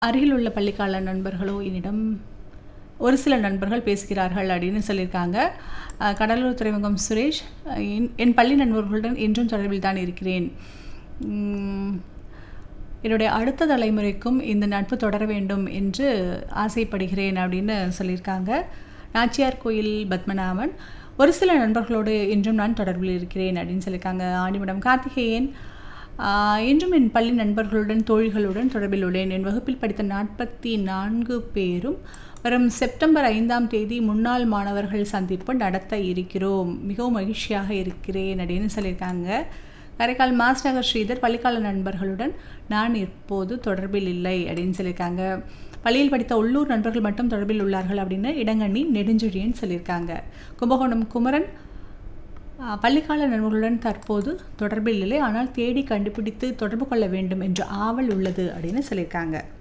அருகில் உள்ள பள்ளிக்கால நண்பர்களோ என்னிடம் ஒரு சில நண்பர்கள் பேசுகிறார்கள் அப்படின்னு சொல்லியிருக்காங்க அஹ், கடலூர் துறைமுகம் சுரேஷ் அஹ், என்- என் பள்ளி நண்பர்களுடன் இன்றும் தொடர்பில் தான் இருக்கிறேன் உம், என்னுடைய அடுத்த தலைமுறைக்கும் இந்த நட்பு தொடர வேண்டும் என்று ஆசைப்படுகிறேன் அப்படின்னு சொல்லியிருக்காங்க நாச்சியார் கோயில் பத்மநாபன் ஒரு சில நண்பர்களோடு இன்றும் நான் தொடர்பில் இருக்கிறேன் அப்படின்னு சொல்லியிருக்காங்க ஆண்டிமடம் கார்த்திகேயன் ஆஹ், இன்றும் என் பள்ளி நண்பர்களுடன் தோழிகளுடன் தொடர்பில் உள்ளேன் என் வகுப்பில் படித்த நாற்பத்தி நான்கு பேரும் வரும் செப்டம்பர் ஐந்தாம் தேதி முன்னாள் மாணவர்கள் சந்திப்பு நடத்த இருக்கிறோம் மிகவும் மகிழ்ச்சியாக இருக்கிறேன் அப்படின்னு சொல்லியிருக்காங்க காரைக்கால் மாஸ்நகர் ஸ்ரீதர் பள்ளிக்கால நண்பர்களுடன் நான் இப்போது தொடர்பில் இல்லை அப்படின்னு சொல்லியிருக்காங்க பள்ளியில் படித்த உள்ளூர் நண்பர்கள் மட்டும் தொடர்பில் உள்ளார்கள் அப்படின்னு இடங்கண்ணி நெடுஞ்செழியன் சொல்லியிருக்காங்க கும்பகோணம் குமரன் ஆஹ், பள்ளிக்கால நண்பர்களுடன் தற்போது தொடர்பில் இல்லை ஆனால் தேடி கண்டுபிடித்து தொடர்பு கொள்ள வேண்டும் என்ற ஆவல் உள்ளது அப்படின்னு சொல்லியிருக்காங்க